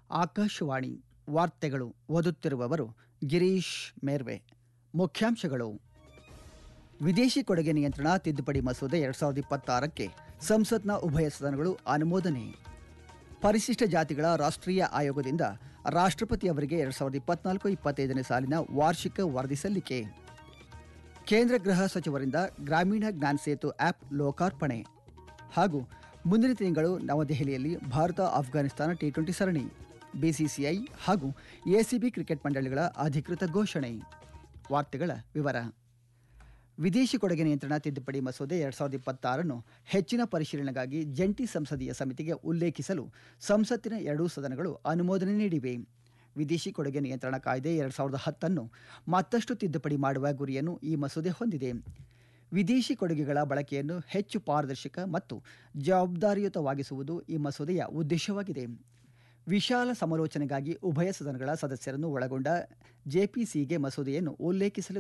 ಆಕಾಶವಾಣಿ ವಾರ್ತೆಗಳು ಓದುತ್ತಿರುವವರು ಗಿರೀಶ್ ಮೇರ್ವೆ ಮುಖ್ಯಾಂಶಗಳು ವಿದೇಶಿ ಕೊಡುಗೆ ನಿಯಂತ್ರಣ ತಿದ್ದುಪಡಿ ಮಸೂದೆ ಎರಡ್ ಸಾವಿರದ ಇಪ್ಪತ್ತಾರಕ್ಕೆ ಸಂಸತ್ನ ಉಭಯ ಸದನಗಳು ಅನುಮೋದನೆ ಪರಿಶಿಷ್ಟ ಜಾತಿಗಳ ರಾಷ್ಟ್ರೀಯ ಆಯೋಗದಿಂದ ರಾಷ್ಟ್ರಪತಿ ಅವರಿಗೆ ಎರಡ್ ಸಾವಿರದ ಇಪ್ಪತ್ನಾಲ್ಕು ಇಪ್ಪತ್ತೈದನೇ ಸಾಲಿನ ವಾರ್ಷಿಕ ವರದಿ ಸಲ್ಲಿಕೆ ಕೇಂದ್ರ ಗೃಹ ಸಚಿವರಿಂದ ಗ್ರಾಮೀಣ ಜ್ಞಾನ್ ಸೇತು ಆ್ಯಪ್ ಲೋಕಾರ್ಪಣೆ ಹಾಗೂ ಮುಂದಿನ ತಿಂಗಳು ನವದೆಹಲಿಯಲ್ಲಿ ಭಾರತ ಆಫ್ಘಾನಿಸ್ತಾನ ಟಿ ಟ್ವೆಂಟಿ ಸರಣಿ ಬಿಸಿಸಿಐ ಹಾಗೂ ಎಸಿಬಿ ಕ್ರಿಕೆಟ್ ಮಂಡಳಿಗಳ ಅಧಿಕೃತ ಘೋಷಣೆ ವಾರ್ತೆಗಳ ವಿವರ ವಿದೇಶಿ ಕೊಡುಗೆ ನಿಯಂತ್ರಣ ತಿದ್ದುಪಡಿ ಮಸೂದೆ ಎರಡ್ ಸಾವಿರದ ಇಪ್ಪತ್ತಾರನ್ನು ಹೆಚ್ಚಿನ ಪರಿಶೀಲನೆಗಾಗಿ ಜಂಟಿ ಸಂಸದೀಯ ಸಮಿತಿಗೆ ಉಲ್ಲೇಖಿಸಲು ಸಂಸತ್ತಿನ ಎರಡೂ ಸದನಗಳು ಅನುಮೋದನೆ ನೀಡಿವೆ ವಿದೇಶಿ ಕೊಡುಗೆ ನಿಯಂತ್ರಣ ಕಾಯ್ದೆ ಎರಡ್ ಸಾವಿರದ ಹತ್ತನ್ನು ಮತ್ತಷ್ಟು ತಿದ್ದುಪಡಿ ಮಾಡುವ ಗುರಿಯನ್ನು ಈ ಮಸೂದೆ ಹೊಂದಿದೆ ವಿದೇಶಿ ಕೊಡುಗೆಗಳ ಬಳಕೆಯನ್ನು ಹೆಚ್ಚು ಪಾರದರ್ಶಕ ಮತ್ತು ಜವಾಬ್ದಾರಿಯುತವಾಗಿಸುವುದು ಈ ಮಸೂದೆಯ ಉದ್ದೇಶವಾಗಿದೆ ವಿಶಾಲ ಸಮಾಲೋಚನೆಗಾಗಿ ಉಭಯ ಸದನಗಳ ಸದಸ್ಯರನ್ನು ಒಳಗೊಂಡ ಜೆಪಿಸಿಗೆ ಮಸೂದೆಯನ್ನು ಉಲ್ಲೇಖಿಸಲು